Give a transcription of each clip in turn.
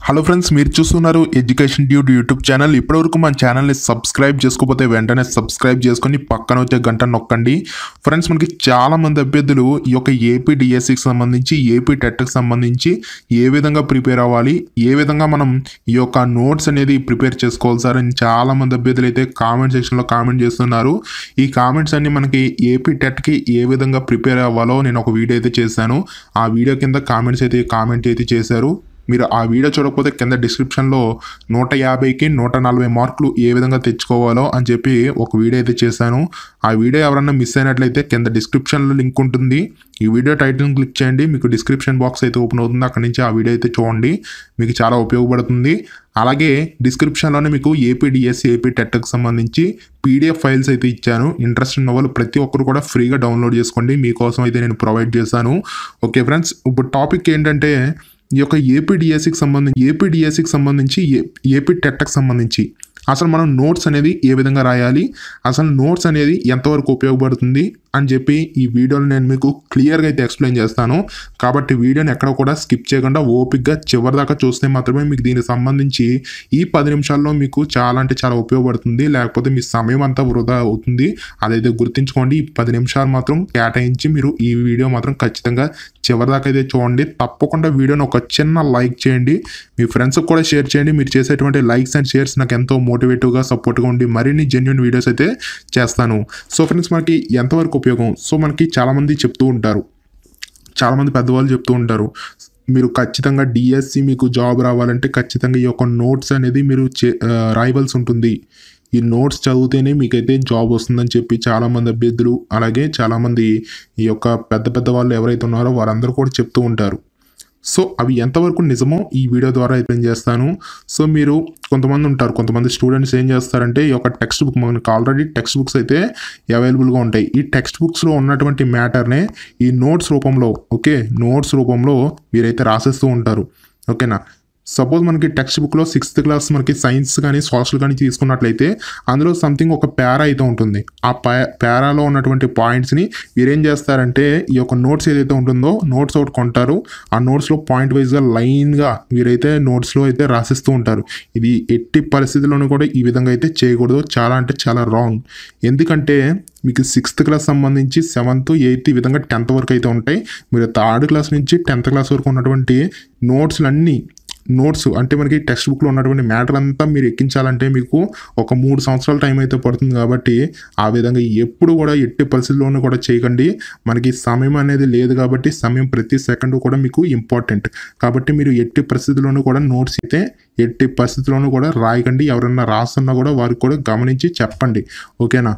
hello friends మీరు చూస్తున్నారు education dude YouTube channel ఇప్పటివరకు మన ఛానల్ని సబ్స్క్రైబ్ చేసుకోకపోతే వెంటనే సబ్స్క్రైబ్ చేసుకొని పక్కన వచ్చే గంట నొక్కండి ఫ్రెండ్స్ మనకి చాలా మంది అభ్యర్థులు ఈ యొక్క ఏపీ డిఎస్సికి సంబంధించి ఏపీ టెట్కి సంబంధించి ఏ విధంగా ప్రిపేర్ అవ్వాలి ఏ విధంగా మనం ఈ యొక్క నోట్స్ అనేది ప్రిపేర్ చేసుకోవాలి సార్ అని చాలా మంది అభ్యర్థులు అయితే కామెంట్ సెక్షన్లో కామెంట్ చేస్తున్నారు ఈ కామెంట్స్ అన్ని మనకి ఏపీ టెట్కి ఏ విధంగా ప్రిపేర్ అవ్వాలో నేను ఒక వీడియో అయితే చేశాను ఆ వీడియో కింద కామెంట్స్ అయితే కామెంట్ అయితే చేశారు మీరు ఆ వీడియో చూడకపోతే కింద డిస్క్రిప్షన్లో నూట యాభైకి నూట నలభై మార్కులు ఏ విధంగా తెచ్చుకోవాలో అని చెప్పి ఒక వీడియో అయితే చేశాను ఆ వీడియో ఎవరన్నా మిస్ అయినట్లయితే కింద డిస్క్రిప్షన్లో లింక్ ఉంటుంది ఈ వీడియో టైటిల్ క్లిక్ చేయండి మీకు డిస్క్రిప్షన్ బాక్స్ అయితే ఓపెన్ అవుతుంది అక్కడి నుంచి ఆ వీడియో అయితే చూడండి మీకు చాలా ఉపయోగపడుతుంది అలాగే డిస్క్రిప్షన్లోనే మీకు ఏపీ డిఎస్సి ఏపీ టెట్కి సంబంధించి పీడిఎఫ్ ఫైల్స్ అయితే ఇచ్చాను ఇంట్రెస్ట్ ఉన్న వాళ్ళు ప్రతి ఒక్కరు కూడా ఫ్రీగా డౌన్లోడ్ చేసుకోండి మీకోసం అయితే నేను ప్రొవైడ్ చేశాను ఓకే ఫ్రెండ్స్ ఇప్పుడు టాపిక్ ఏంటంటే ఈ యొక్క ఏపీడిఎస్సికి సంబంధించి ఏపీడిఎస్సికి సంబంధించి ఏ- ఏపీ టెట్కి సంబంధించి అసలు మనం నోట్స్ అనేది ఏ విధంగా రాయాలి అసలు నోట్స్ అనేది ఎంతవరకు ఉపయోగపడుతుంది అని చెప్పి ఈ వీడియోలో నేను మీకు క్లియర్గా అయితే ఎక్స్ప్లెయిన్ చేస్తాను కాబట్టి వీడియోని ఎక్కడ కూడా స్కిప్ చేయకుండా ఓపిక్గా చివరిదాకా చూస్తే మాత్రమే మీకు దీనికి సంబంధించి ఈ పది నిమిషాల్లో మీకు చాలా అంటే చాలా ఉపయోగపడుతుంది లేకపోతే మీ సమయం అంతా వృధా అవుతుంది అదైతే గుర్తుంచుకోండి ఈ పది నిమిషాలు మాత్రం కేటాయించి మీరు ఈ వీడియో మాత్రం ఖచ్చితంగా చివరిదాకా అయితే చూడండి తప్పకుండా వీడియోని ఒక చిన్న లైక్ చేయండి మీ ఫ్రెండ్స్కి కూడా షేర్ చేయండి మీరు చేసేటువంటి లైక్స్ అండ్ షేర్స్ నాకు ఎంతో మోటివేటివ్గా సపోర్ట్గా ఉండి మరిన్ని జెన్యున్ వీడియోస్ అయితే చేస్తాను సో ఫ్రెండ్స్ మనకి ఎంతవరకు ఉపయోగం సో మనకి చాలామంది చెప్తూ ఉంటారు చాలామంది పెద్దవాళ్ళు చెప్తూ ఉంటారు మీరు ఖచ్చితంగా డిఎస్సి మీకు జాబ్ రావాలంటే ఖచ్చితంగా ఈ యొక్క నోట్స్ అనేది మీరు చే- ఆ, రాయవలసి ఉంటుంది ఈ నోట్స్ చదివితేనే మీకైతే జాబ్ వస్తుందని చెప్పి చాలామంది అభ్యర్థులు అలాగే చాలామంది ఈ యొక్క పెద్ద పెద్ద వాళ్ళు ఎవరైతే ఉన్నారో వారందరూ కూడా చెప్తూ ఉంటారు సో అవి ఎంతవరకు నిజమో ఈ వీడియో ద్వారా ఎక్స్ప్లెయిన్ చేస్తాను సో మీరు కొంతమంది ఉంటారు కొంతమంది స్టూడెంట్స్ ఏం చేస్తారంటే ఈ యొక్క టెక్స్ట్ బుక్ మనకు ఆల్రెడీ టెక్స్ట్ బుక్స్ అయితే అవైలబుల్గా ఉంటాయి ఈ టెక్స్ట్ బుక్స్లో ఉన్నటువంటి మ్యాటర్నే ఈ నోట్స్ రూపంలో ఓకే నోట్స్ రూపంలో మీరైతే రాసేస్తూ ఉంటారు ఓకేనా సపోజ్ మనకి టెక్స్ట్ బుక్లో సిక్స్త్ క్లాస్ మనకి సైన్స్ కానీ సోషల్ కానీ తీసుకున్నట్లయితే అందులో సంథింగ్ ఒక పేరా అయితే ఉంటుంది ఆ పేరాలో ఉన్నటువంటి పాయింట్స్ని మీరేం చేస్తారంటే ఈ యొక్క నోట్స్ ఏదైతే ఉంటుందో నోట్స్ ఒకటి కొంటారు ఆ నోట్స్లో పాయింట్ వైజ్గా లైన్గా వీరైతే నోట్స్లో అయితే రాసిస్తూ ఉంటారు ఇది ఎట్టి పరిస్థితుల్లోనూ కూడా ఈ విధంగా అయితే చేయకూడదు చాలా అంటే చాలా రాంగ్ ఎందుకంటే మీకు సిక్స్త్ క్లాస్ సంబంధించి సెవెంత్ ఎయిత్ ఈ విధంగా టెన్త్ వరకు అయితే ఉంటాయి మీరు థర్డ్ క్లాస్ నుంచి టెన్త్ క్లాస్ వరకు ఉన్నటువంటి నోట్స్లన్నీ నోట్స్ అంటే మనకి టెక్స్ట్ బుక్లో ఉన్నటువంటి మ్యాటర్ అంతా మీరు ఎక్కించాలంటే మీకు ఒక మూడు సంవత్సరాల టైం అయితే పడుతుంది కాబట్టి ఆ విధంగా ఎప్పుడు కూడా ఎట్టి పరిస్థితుల్లోనూ కూడా చేయకండి మనకి సమయం అనేది లేదు కాబట్టి సమయం ప్రతి సెకండ్ కూడా మీకు ఇంపార్టెంట్ కాబట్టి మీరు ఎట్టి పరిస్థితుల్లోనూ కూడా నోట్స్ అయితే ఎట్టి పరిస్థితుల్లోనూ కూడా రాయకండి ఎవరన్నా రాస్తున్నా కూడా వారికి కూడా గమనించి చెప్పండి ఓకేనా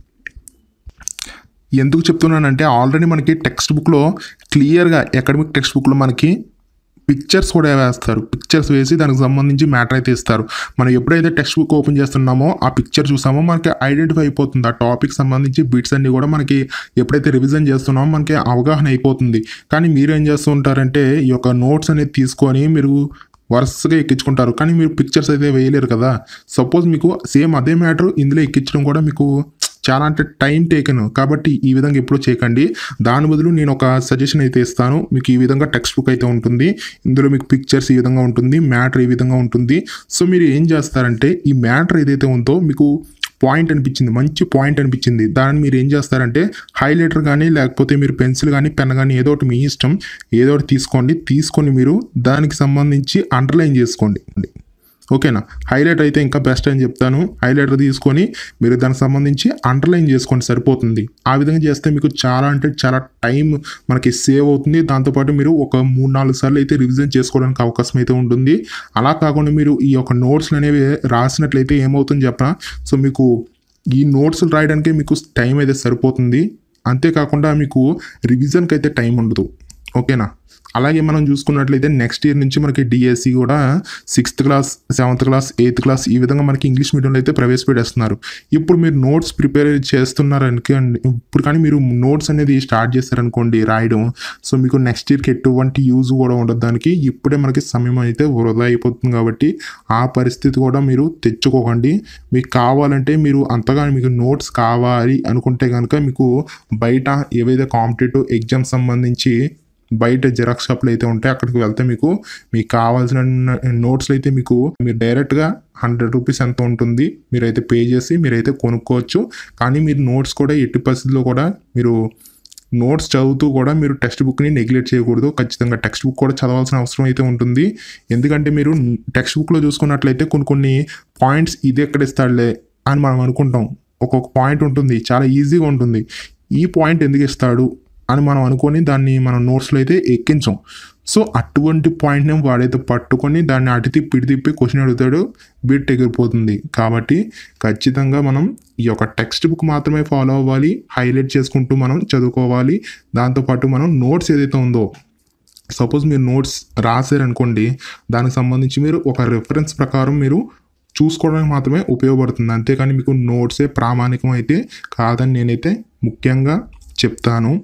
ఎందుకు చెప్తున్నానంటే ఆల్రెడీ మనకి టెక్స్ట్ బుక్లో క్లియర్గా అకాడమిక్ టెక్స్ట్ బుక్లో మనకి పిక్చర్స్ కూడా వేస్తారు పిక్చర్స్ వేసి దానికి సంబంధించి మ్యాటర్ అయితే ఇస్తారు మనం ఎప్పుడైతే టెక్స్ట్ బుక్ ఓపెన్ చేస్తున్నామో ఆ పిక్చర్ చూసామో మనకి ఐడెంటిఫై అయిపోతుంది ఆ టాపిక్ సంబంధించి బిట్స్ అన్ని కూడా మనకి ఎప్పుడైతే రివిజన్ చేస్తున్నామో మనకి అవగాహన అయిపోతుంది కానీ మీరు ఏం చేస్తూ ఉంటారంటే ఈ యొక్క నోట్స్ అనేది తీసుకొని మీరు వరుసగా ఎక్కించుకుంటారు కానీ మీరు పిక్చర్స్ అయితే వేయలేరు కదా సపోజ్ మీకు సేమ్ అదే మ్యాటర్ ఇందులో ఎక్కించడం కూడా మీకు చాలా అంటే టైం టేకెన్ కాబట్టి ఈ విధంగా ఎప్పుడూ చేయకండి దాని బదులు నేను ఒక సజెషన్ అయితే ఇస్తాను మీకు ఈ విధంగా టెక్స్ట్ బుక్ అయితే ఉంటుంది ఇందులో మీకు పిక్చర్స్ ఈ విధంగా ఉంటుంది మ్యాటర్ ఈ విధంగా ఉంటుంది సో మీరు ఏం చేస్తారంటే ఈ మ్యాటర్ ఏదైతే ఉందో మీకు పాయింట్ అనిపించింది మంచి పాయింట్ అనిపించింది దాన్ని మీరు ఏం చేస్తారంటే హైలైటర్ కానీ లేకపోతే మీరు పెన్సిల్ కానీ పెన్ కానీ ఏదో ఒకటి మీ ఇష్టం ఏదో ఒకటి తీసుకోండి తీసుకొని మీరు దానికి సంబంధించి అండర్లైన్ చేసుకోండి ఓకేనా హైలైట్ అయితే ఇంకా బెస్ట్ అని చెప్తాను హైలైటర్ తీసుకొని మీరు దానికి సంబంధించి అండర్లైన్ చేసుకోండి సరిపోతుంది ఆ విధంగా చేస్తే మీకు చాలా అంటే చాలా టైం మనకి సేవ్ అవుతుంది దాంతోపాటు మీరు ఒక మూడు నాలుగు సార్లు అయితే రివిజన్ చేసుకోవడానికి అవకాశం అయితే ఉంటుంది అలా కాకుండా మీరు ఈ యొక్క నోట్స్లు అనేవి రాసినట్లయితే ఏమవుతుంది చెప్పనా సో మీకు ఈ నోట్స్లు రాయడానికి మీకు టైం అయితే సరిపోతుంది అంతేకాకుండా మీకు రివిజన్కి అయితే టైం ఉండదు ఓకేనా అలాగే మనం చూసుకున్నట్లయితే నెక్స్ట్ ఇయర్ నుంచి మనకి డిఎస్సి కూడా sixth class seventh class eighth class ఈ విధంగా మనకి ఇంగ్లీష్ మీడియంలో అయితే ప్రవేశపెట్టేస్తున్నారు ఇప్పుడు మీరు నోట్స్ ప్రిపేర్ చేస్తున్నారు అనుకోండి ఇప్పుడు కానీ మీరు నోట్స్ అనేది స్టార్ట్ చేస్తారనుకోండి రాయడం సో మీకు నెక్స్ట్ ఇయర్కి ఎటువంటి యూజ్ కూడా ఉండదు దానికి ఇప్పుడే మనకి సమయం అయితే వృధా అయిపోతుంది కాబట్టి ఆ పరిస్థితి కూడా మీరు తెచ్చుకోకండి మీకు కావాలంటే మీరు అంతగా మీకు నోట్స్ కావాలి అనుకుంటే కనుక మీకు బయట ఏవైతే కాంపిటేటివ్ ఎగ్జామ్స్ సంబంధించి బయట జిరాక్స్ షాప్లు అయితే ఉంటాయి అక్కడికి వెళ్తే మీకు మీకు కావాల్సిన నోట్స్లు అయితే మీకు మీరు డైరెక్ట్గా హండ్రెడ్ రూపీస్ ఎంత ఉంటుంది మీరైతే పే చేసి మీరైతే కొనుక్కోవచ్చు కానీ మీరు నోట్స్ కూడా ఎట్టి పరిస్థితుల్లో కూడా మీరు నోట్స్ చదువుతూ కూడా మీరు టెక్స్ట్ బుక్ని నెగ్లెక్ట్ చేయకూడదు ఖచ్చితంగా టెక్స్ట్ బుక్ కూడా చదవాల్సిన అవసరం అయితే ఉంటుంది ఎందుకంటే మీరు టెక్స్ట్ బుక్లో చూసుకున్నట్లయితే కొన్ని కొన్ని పాయింట్స్ ఇది ఎక్కడ ఇస్తాడులే అని మనం అనుకుంటాం ఒక్కొక్క పాయింట్ ఉంటుంది చాలా ఈజీగా ఉంటుంది ఈ పాయింట్ ఎందుకు ఇస్తాడు అని మనం అనుకొని దాన్ని మనం నోట్స్లో అయితే ఎక్కించాం సో అటువంటి పాయింట్ని వాడైతే పట్టుకొని దాన్ని అటు తిప్పి ఇటు తిప్పి క్వశ్చన్ అడుగుతాడు బిట్ ఎగిరిపోతుంది కాబట్టి ఖచ్చితంగా మనం ఈ యొక్క టెక్స్ట్ బుక్ మాత్రమే ఫాలో అవ్వాలి హైలైట్ చేసుకుంటూ మనం చదువుకోవాలి దాంతోపాటు మనం నోట్స్ ఏదైతే ఉందో సపోజ్ మీరు నోట్స్ రాశారనుకోండి దానికి సంబంధించి మీరు ఒక రెఫరెన్స్ ప్రకారం మీరు చూసుకోవడానికి మాత్రమే ఉపయోగపడుతుంది అంతేకాని మీకు నోట్సే ప్రామాణికం అయితే కాదని నేనైతే ముఖ్యంగా చెప్తాను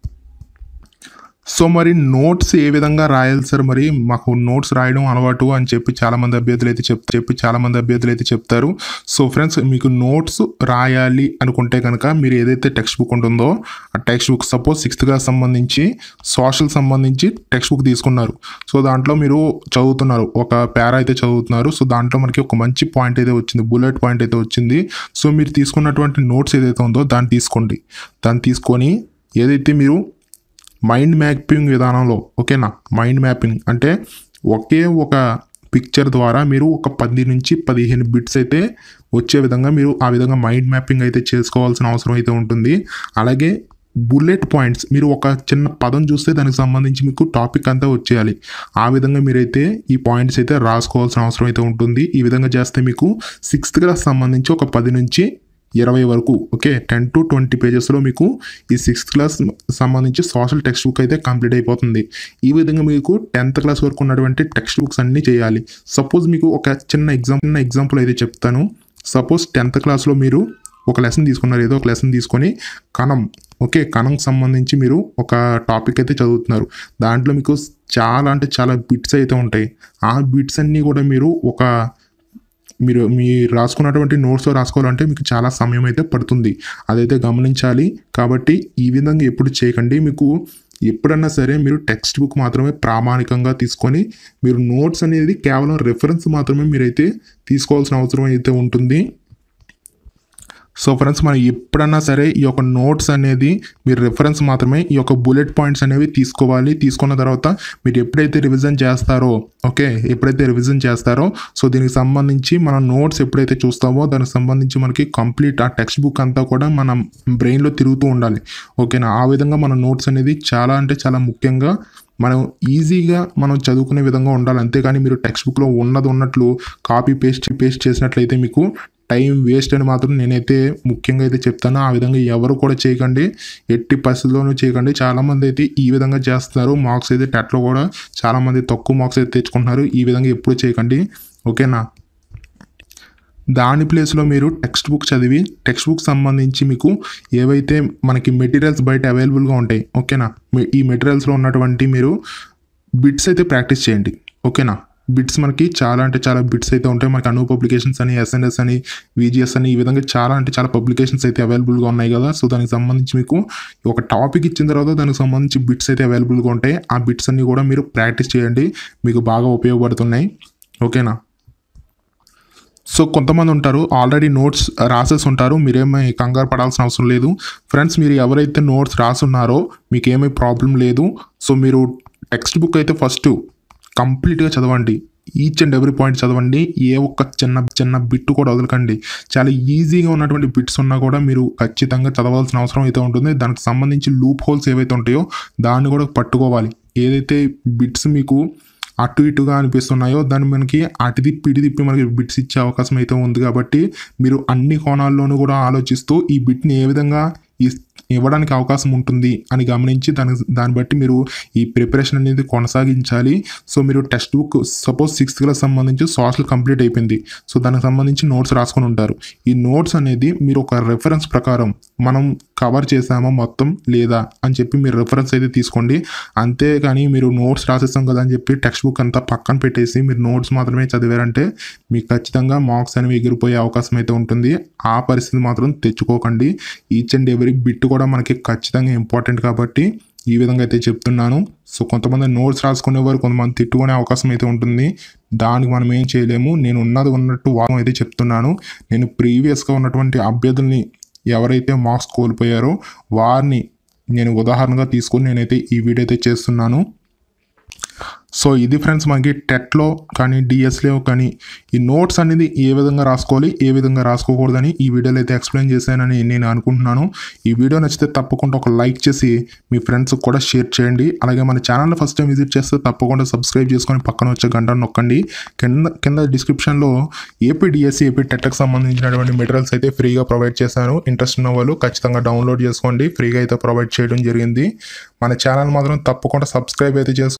సో మరి నోట్స్ ఏ విధంగా రాయాలి సార్ మరి మాకు నోట్స్ రాయడం అలవాటు అని చెప్పి చాలా మంది అభ్యర్థులు అయితే చెప్ చెప్పి చాలా మంది అభ్యర్థులు అయితే చెప్తారు సో ఫ్రెండ్స్ మీకు నోట్స్ రాయాలి అనుకుంటే కనుక మీరు ఏదైతే టెక్స్ట్ బుక్ ఉంటుందో ఆ text book suppose sixth class సంబంధించి సోషల్ సంబంధించి టెక్స్ట్ బుక్ తీసుకున్నారు సో దాంట్లో మీరు చదువుతున్నారు ఒక పేరా అయితే చదువుతున్నారు సో దాంట్లో మనకి ఒక మంచి పాయింట్ అయితే వచ్చింది బుల్లెట్ పాయింట్ అయితే వచ్చింది సో మీరు తీసుకున్నటువంటి నోట్స్ ఏదైతే ఉందో దాన్ని తీసుకోండి దాన్ని తీసుకొని ఏదైతే మీరు మైండ్ మ్యాపింగ్ విధానంలో ఓకేనా మైండ్ మ్యాపింగ్ అంటే ఒకే ఒక పిక్చర్ ద్వారా మీరు ఒక పది నుంచి పదిహేను బిట్స్ అయితే వచ్చే విధంగా మీరు ఆ విధంగా మైండ్ మ్యాపింగ్ అయితే చేసుకోవాల్సిన అవసరం అయితే ఉంటుంది అలాగే బుల్లెట్ పాయింట్స్ మీరు ఒక చిన్న పదం చూస్తే దానికి సంబంధించి మీకు టాపిక్ అంతా వచ్చేయాలి ఆ విధంగా మీరైతే ఈ పాయింట్స్ అయితే రాసుకోవాల్సిన అవసరం అయితే ఉంటుంది ఈ విధంగా చేస్తే మీకు సిక్స్త్ క్లాస్ సంబంధించి ఒక పది నుంచి ఇరవై వరకు ఓకే టెన్ టు ట్వంటీ పేజెస్లో మీకు ఈ సిక్స్త్ క్లాస్ సంబంధించి సోషల్ టెక్స్ట్ బుక్ అయితే కంప్లీట్ అయిపోతుంది ఈ విధంగా మీకు టెన్త్ క్లాస్ వరకు ఉన్నటువంటి టెక్స్ట్ బుక్స్ అన్నీ చేయాలి సపోజ్ మీకు ఒక చిన్న ఎగ్జామ్ చిన్న ఎగ్జాంపుల్ అయితే చెప్తాను సపోజ్ టెన్త్ క్లాస్లో మీరు ఒక లెసన్ తీసుకున్నారు ఏదో ఒక లెసన్ తీసుకొని కణం ఓకే కణంకి సంబంధించి మీరు ఒక టాపిక్ అయితే చదువుతున్నారు దాంట్లో మీకు చాలా అంటే చాలా బిట్స్ అయితే ఉంటాయి ఆ బిట్స్ అన్నీ కూడా మీరు ఒక మీరు మీ రాసుకున్నటువంటి నోట్స్లో రాసుకోవాలంటే మీకు చాలా సమయం అయితే పడుతుంది అదైతే గమనించాలి కాబట్టి ఈ విధంగా ఎప్పుడు చేయకండి మీకు ఎప్పుడన్నా సరే మీరు టెక్స్ట్ బుక్ మాత్రమే ప్రామాణికంగా తీసుకొని మీరు నోట్స్ అనేది కేవలం రెఫరెన్స్ మాత్రమే మీరైతే తీసుకోవాల్సిన అవసరం అయితే ఉంటుంది సో ఫ్రెండ్స్ మనం ఎప్పుడన్నా సరే ఈ యొక్క నోట్స్ అనేది మీరు రెఫరెన్స్ మాత్రమే ఈ యొక్క బుల్లెట్ పాయింట్స్ అనేవి తీసుకోవాలి తీసుకున్న తర్వాత మీరు ఎప్పుడైతే రివిజన్ చేస్తారో ఓకే ఎప్పుడైతే రివిజన్ చేస్తారో సో దీనికి సంబంధించి మన నోట్స్ ఎప్పుడైతే చూస్తామో దానికి సంబంధించి మనకి కంప్లీట్ ఆ టెక్స్ట్ బుక్ అంతా కూడా మన బ్రెయిన్లో తిరుగుతూ ఉండాలి ఓకేనా ఆ విధంగా మన నోట్స్ అనేది చాలా అంటే చాలా ముఖ్యంగా మనం ఈజీగా మనం చదువుకునే విధంగా ఉండాలి అంతేగాని మీరు టెక్స్ట్ బుక్లో ఉన్నది ఉన్నట్లు కాపీ పేస్ట్ పేస్ట్ చేసినట్లయితే మీకు టైం వేస్ట్ అని మాత్రం నేనైతే ముఖ్యంగా అయితే చెప్తాను ఆ విధంగా ఎవరు కూడా చేయకండి ఎట్టి పరిస్థితుల్లోనూ చేయకండి చాలామంది అయితే ఈ విధంగా చేస్తున్నారు మార్క్స్ అయితే టెట్లో కూడా చాలామంది తక్కువ మార్క్స్ అయితే తెచ్చుకుంటున్నారు ఈ విధంగా ఎప్పుడు చేయకండి ఓకేనా దాని ప్లేస్లో మీరు టెక్స్ట్ బుక్ చదివి టెక్స్ట్ బుక్ సంబంధించి మీకు ఏవైతే మనకి మెటీరియల్స్ బయట అవైలబుల్గా ఉంటాయి ఓకేనా మీ- ఈ మెటీరియల్స్లో ఉన్నటువంటి మీరు బిట్స్ అయితే ప్రాక్టీస్ చేయండి ఓకేనా బిట్స్ మనకి చాలా అంటే చాలా బిట్స్ అయితే ఉంటాయి మనకి అను పబ్లికేషన్స్ అని ఎస్ఎన్ఎస్ అని విజిఎస్ అని ఈ విధంగా చాలా అంటే చాలా పబ్లికేషన్స్ అయితే అవైలబుల్గా ఉన్నాయి కదా సో దానికి సంబంధించి మీకు ఒక టాపిక్ ఇచ్చిన తర్వాత దానికి సంబంధించి బిట్స్ అయితే అవైలబుల్గా ఉంటాయి ఆ బిట్స్ అన్ని కూడా మీరు ప్రాక్టీస్ చేయండి మీకు బాగా ఉపయోగపడుతున్నాయి ఓకేనా సో కొంతమంది ఉంటారు ఆల్రెడీ నోట్స్ రాసేసి ఉంటారు మీరేమీ కంగారు పడాల్సిన అవసరం లేదు ఫ్రెండ్స్ మీరు ఎవరైతే నోట్స్ రాసున్నారో మీకు ఏమీ ప్రాబ్లం లేదు సో మీరు టెక్స్ట్ బుక్ అయితే ఫస్ట్ కంప్లీట్గా చదవండి ఈచ్ అండ్ ఎవ్రీ పాయింట్ చదవండి ఏ ఒక్క చిన్న చిన్న బిట్ కూడా వదలకండి చాలా ఈజీగా ఉన్నటువంటి బిట్స్ ఉన్నా కూడా మీరు ఖచ్చితంగా చదవాల్సిన అవసరం అయితే ఉంటుంది దానికి సంబంధించి లూప్ హోల్స్ ఏవైతే ఉంటాయో దాన్ని కూడా పట్టుకోవాలి ఏదైతే బిట్స్ మీకు అటు ఇటుగా అనిపిస్తున్నాయో దాన్ని మనకి అటు తిప్పి ఇటు తిప్పి మనకి బిట్స్ ఇచ్చే అవకాశం అయితే ఉంది కాబట్టి మీరు అన్ని కోణాల్లోనూ కూడా ఆలోచిస్తూ ఈ బిట్ని ఏ విధంగా ఇస్- ఇవ్వడానికి అవకాశం ఉంటుంది అని గమనించి దాని దాన్ని బట్టి మీరు ఈ ప్రిపరేషన్ అనేది కొనసాగించాలి సో మీరు text book suppose sixth class సంబంధించి సోషల్ కంప్లీట్ అయిపోయింది సో దానికి సంబంధించి నోట్స్ రాసుకొని ఉంటారు ఈ నోట్స్ అనేది మీరు ఒక రెఫరెన్స్ ప్రకారం మనం కవర్ చేసామా మొత్తం లేదా అని చెప్పి మీరు రెఫరెన్స్ అయితే తీసుకోండి అంతేగాని మీరు నోట్స్ రాసేస్తాం కదా అని చెప్పి టెక్స్ట్ బుక్ అంతా పక్కన పెట్టేసి మీరు నోట్స్ మాత్రమే చదివారంటే మీకు ఖచ్చితంగా మార్క్స్ అనేవి ఎగిరిపోయే అవకాశం అయితే ఉంటుంది ఆ పరిస్థితి మాత్రం తెచ్చుకోకండి ఈచ్ అండ్ ఎవరీ బిట్ కూడా మనకి ఖచ్చితంగా ఇంపార్టెంట్ కాబట్టి ఈ విధంగా అయితే చెప్తున్నాను సో కొంతమంది నోట్స్ రాసుకునేవారు కొంతమంది తిట్టుకునే అవకాశం అయితే ఉంటుంది దానికి మనం ఏం చేయలేము నేను ఉన్నది ఉన్నట్టు వాదం అయితే చెప్తున్నాను నేను ప్రీవియస్గా ఉన్నటువంటి అభ్యర్థుల్ని ఎవరైతే మార్క్స్ కోల్పోయారో వారిని నేను ఉదాహరణగా తీసుకొని నేనైతే ఈ వీడియో అయితే చేస్తున్నాను సో ఇది ఫ్రెండ్స్ మనకి టెట్లో కానీ డిఎస్లో కానీ ఈ నోట్స్ అనేది ఏ విధంగా రాసుకోవాలి ఏ విధంగా రాసుకోకూడదని ఈ వీడియోలో అయితే ఎక్స్ప్లెయిన్ చేశానని నేను అనుకుంటున్నాను ఈ వీడియో నచ్చితే తప్పకుండా ఒక లైక్ చేసి మీ ఫ్రెండ్స్కి కూడా షేర్ చేయండి అలాగే మన ఛానల్ ఫస్ట్ టైం విజిట్ చేస్తే తప్పకుండా సబ్స్క్రైబ్ చేసుకొని పక్కన వచ్చే గంట నొక్కండి కింద కింద డిస్క్రిప్షన్లో ఏపీ డిఎస్సి ఏపీ టెట్కి సంబంధించినటువంటి మెటీరియల్స్ అయితే ఫ్రీగా ప్రొవైడ్ చేశాను ఇంట్రెస్ట్ ఉన్న వాళ్ళు ఖచ్చితంగా డౌన్లోడ్ చేసుకోండి ఫ్రీగా అయితే ప్రొవైడ్ చేయడం జరిగింది మన ఛానల్ మాత్రం తప్పకుండా సబ్స్క్రైబ్ అయితే చేసుకోండి